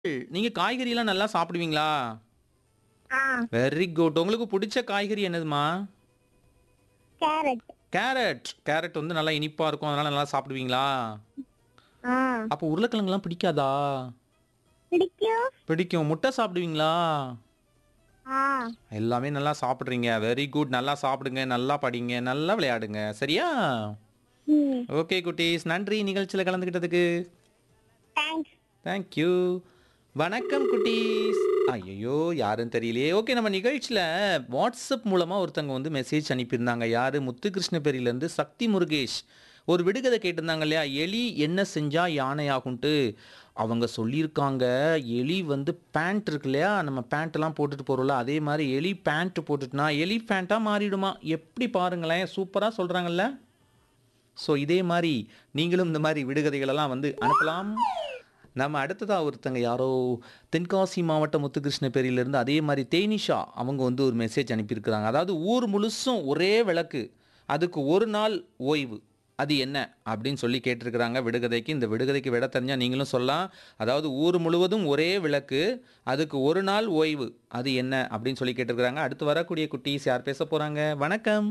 நீங்க காய்கறிலாம் நல்லா சாப்பிடுவீங்களா? ஆ வெரி குட். உங்களுக்கு புடிச்ச காய்கறி என்னதும்மா? Carrot carrot. கேரட் வந்து நல்லா இனிப்பா இருக்கும். அதனால நல்லா சாப்பிடுவீங்களா? ஆ அப்போ உருளைக்கிழங்குலாம் பிடிக்காதா? பிடிக்கும் பிடிக்கும். முட்டை சாப்பிடுவீங்களா? ஆ எல்லாமே நல்லா சாப்பிடுறீங்க. Very good. நல்லா சாப்பிடுங்க, நல்லா படிங்க, நல்லா விளையாடுங்க. சரியா? ம் ஓகே குட்டீஸ். நன்றி நிகழ்ச்சியில கலந்துக்கிட்டதுக்கு. Thanks thank you. வணக்கம் குட்டீஸ். ஐயையோ! யாருன்னு தெரியலையே. ஓகே நம்ம நிகழ்ச்சியில வாட்ஸ்அப் மூலமா ஒருத்தங்க வந்து மெசேஜ் அனுப்பியிருந்தாங்க. யாரு? முத்துகிருஷ்ணபேரியிலேருந்து சக்தி முருகேஷ். ஒரு விடுகதை கேட்டிருந்தாங்க இல்லையா? எலி என்ன செஞ்சா யானையாகும்ன்ட்டு. அவங்க சொல்லியிருக்காங்க, எலி வந்து பேண்ட் இருக்கு இல்லையா? நம்ம பேண்ட்லாம் போட்டுட்டு போறோம்ல, அதே மாரி எலி பேண்ட் போட்டுட்டுனா எலிஃபேண்ட்டா மாறிடுமா. எப்படி பாருங்களேன். சூப்பரா சொல்றாங்கல்ல? ஸோ இதே மாரி நீங்களும் இந்த மாரி விடுகதைகளெல்லாம் வந்து அனுப்பலாம். நம்ம அடுத்ததா ஒருத்தங்க யாரோ தென்காசி மாவட்டம் முத்துகிருஷ்ணபேரியிலேருந்து அதே மாரி தேனிஷா அவங்க வந்து ஒரு மெசேஜ் அனுப்பியிருக்கிறாங்க. அதாவது ஊர் முழுசும் ஒரே விளக்கு. அதுக்கு ஒரு நாள் ஓய்வு. அது என்ன? அப்படின்னு சொல்லி கேட்டிருக்கிறாங்க விடுகதைக்கு. இந்த விடுகதைக்கு விடை தெரிஞ்சா நீங்களும் சொல்லலாம். அதாவது ஊர் முழுவதும் ஒரே விளக்கு. அதுக்கு ஒரு நாள் ஓய்வு. அது என்ன? அப்படின்னு சொல்லி கேட்டிருக்கிறாங்க. அடுத்து வரக்கூடிய குட்டீஸ் யார் பேச போறாங்க? வணக்கம்.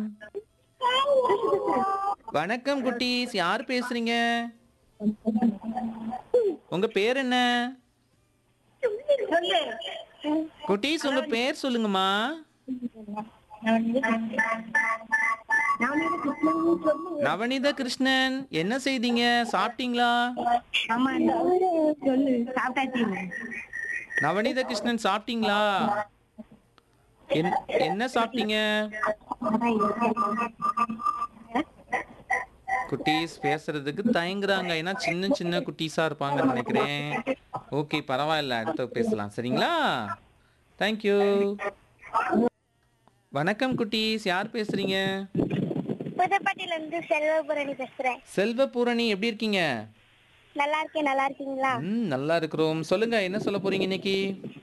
வணக்கம் குட்டீஸ். யார் பேசுறீங்க? உங்க பேர் என்ன? சொல்லு குட்டீஸ் உங்க பேர் சொல்லுங்கம்மா. நவநீத கிருஷ்ணன். என்ன செய்தீங்க? சாப்பிட்டீங்களா? ஆமா சொல்லு சாப்பிட்டாச்சு நவநீத கிருஷ்ணன் சாப்பிட்டீங்களா? என்- என்ன சாப்பிட்டீங்க? குட்டீஸ் பேசுறதுக்கு தயங்குறாங்க. ஏன்னா சின்ன சின்ன குட்டீஸா இருப்பாங்கன்னு நினைக்கிறேன். ஓகே பரவாயில்ல. அடுத்து பேசலாம். சரிங்களா? Thank you. வணக்கம் குட்டீஸ். யார் பேசுறீங்க? புதுப்பட்டில இருந்து செல்வபுரணி பேசுறேன் செல்வபூரணி எப்படி இருக்கீங்க? நல்லா இருக்கேன் நல்லா இருக்கீங்களா ம் நல்லா இருக்கிறோம். சொல்லுங்க என்ன சொல்ல போறீங்க இன்னைக்கு?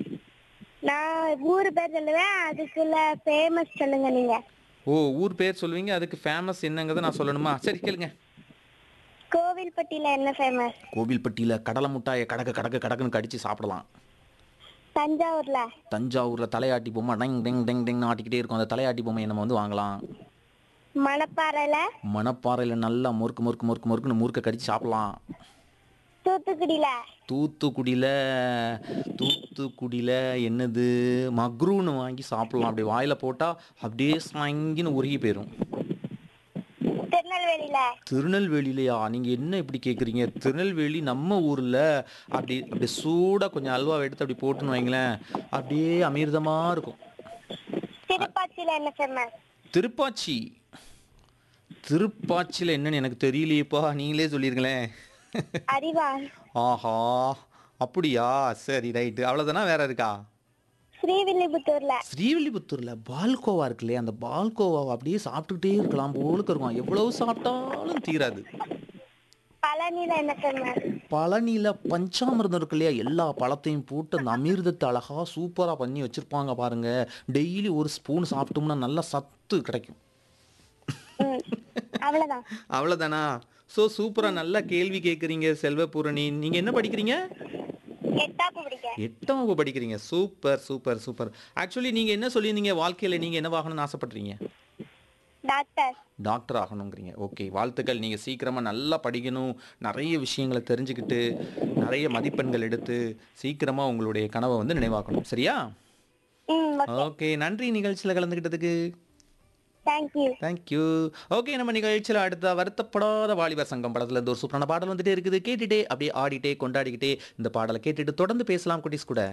நான் ஊர் பேர் சொல்லுவேன் அதுக்குள்ள ஃபேமஸ் சொல்லுங்க நீங்க ஓ ஊர் பேர் சொல்லுவீங்க. அதுக்கு ஃபேமஸ் என்னங்கிறத நான் சொல்லணுமா? சரி கேளுங்க. கோவில்பட்டியில என்ன ஃபேமஸ் கோவில்பட்டியில கடலை முட்டாயை கடக்க கடக்க கடக்குன்னு கடிச்சு சாப்பிடலாம். தஞ்சாவூர்ல தஞ்சாவூர்ல தலையாட்டி பொம்மை டெங் டெங் டெங் டெங் ஆட்டிக்கிட்டே இருக்கும். அந்த தலையாட்டி பொம்மையை நம்ம வந்து வாங்கலாம். மணப்பாறையில மணப்பாறையில நல்லா முறுக்கு முறுக்கு முறுக்கு முறுக்குன்னு முறுக்க கடிச்சு சாப்பிடலாம். தூத்துக்குடியில தூத்துக்குடியில தூத்துக்குடியில என்னது மக்ரூன்னு வாங்கி சாப்பிடலாம். அப்படி வாயில போட்டா அப்படியே சாங்கின்னு உருகி போயிரும். திருநெல்வேலியில திருநெல்வேலியிலயா? நீங்க என்ன இப்படி கேக்குறீங்க? திருநெல்வேலி நம்ம ஊர்ல. அப்படி அப்படி சூடா கொஞ்சம் அல்வாவை எடுத்து அப்படி போட்டுன்னு வைங்களேன். அப்படியே அமிர்தமா இருக்கும். திருப்பாச்சியில என்ன ஃபேமஸ் திருப்பாச்சி. திருப்பாச்சியில என்னன்னு எனக்கு தெரியலையேப்பா. நீங்களே சொல்லிருங்களேன். அறிவாள் ஆஹா அப்படியா? சரி ரைட்டு. அவ்வளவுதானா வேற இருக்கா? ஸ்ரீவில்லிபுத்தூர்ல ஸ்ரீவில்லிபுத்தூர்ல பால்கோவா இருக்கு இல்லையா? அந்த பால்கோவாவை அப்படியே சாப்பிட்டுக்கிட்டே இருக்கலாம் போலுக்கு இருக்கும். எவ்வளவு சாப்பிட்டாலும் தீராது. பழனியில என்ன ஃபேமஸ் பழனியில பஞ்சாமிர்தம் இருக்கு இல்லையா? எல்லா பழத்தையும் போட்டு அந்த அமிர்தத்தை அழகா சூப்பரா பண்ணி வச்சிருப்பாங்க பாருங்க. டெய்லி ஒரு ஸ்பூன் சாப்பிட்டோம்னா நல்ல சத்து கிடைக்கும். ம் அவ்வளவுதான் அவ்வளவுதானா? ஸோ சூப்பரா நல்ல கேள்வி கேட்குறீங்க செல்வபூரணி. நீங்க என்ன படிக்கிறீங்க? எட்டாப்பு பிடிக்க எட்டாம் வகுப்பு படிக்கிறீங்க. Super super super. ஆக்சுவலி நீங்க என்ன சொல்லியிருந்தீங்க? வாழ்க்கையில நீங்க என்னவாகணும்னு ஆசைப்படுறீங்க? Doctor doctor ஆகணுங்கிறீங்க. ஓகே வாழ்த்துக்கள். நீங்க சீக்கிரமா நல்லா படிக்கணும். நிறைய விஷயங்களை தெரிஞ்சுக்கிட்டு, நிறைய மதிப்பெண்கள் எடுத்து, சீக்கிரமா உங்களுடைய கனவை வந்து நினைவாக்கணும். சரியா? ம் ஓகே ஓகே நன்றி நிகழ்ச்சியில கலந்துக்கிட்டதுக்கு. Thank you thank you. ஓகே நம்ம நிகழ்ச்சியில அடுத்த வருத்தப்படாத வாலிபர் சங்கம் படத்துல இருந்து ஒரு சூப்பரான பாடல் வந்துட்டே இருக்குது. கேட்டுட்டே அப்படியே ஆடிட்டே கொண்டாடிக்கிட்டே இந்த பாடலை கேட்டுட்டு தொடர்ந்து பேசலாம் குட்டீஸ் கூட.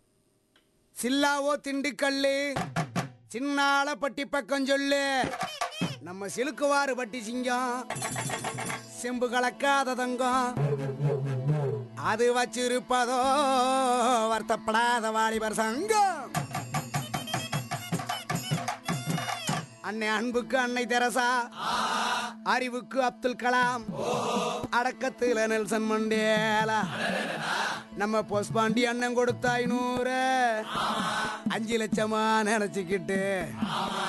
சில்லாவோ திண்டுக்கல்லு சின்னால பட்டி பக்கம் சொல்லு நம்ம சிலுக்குவாறு பட்டி சிங்கம் செம்பு கலக்காத தங்கம் அது வச்சிருப்பதோ வருத்தப்படாத வாலிபர் சங்கம் அன்னை அன்புக்கு அன்னை தெரசா அறிவுக்கு அப்துல் கலாம் அடக்கத்துல நெல்சன் மண்டேலா நம்ம பொஸ்பாண்டி அண்ணன் கொடுத்த ஐநூறு அஞ்சு லட்சமா நினைச்சுக்கிட்டு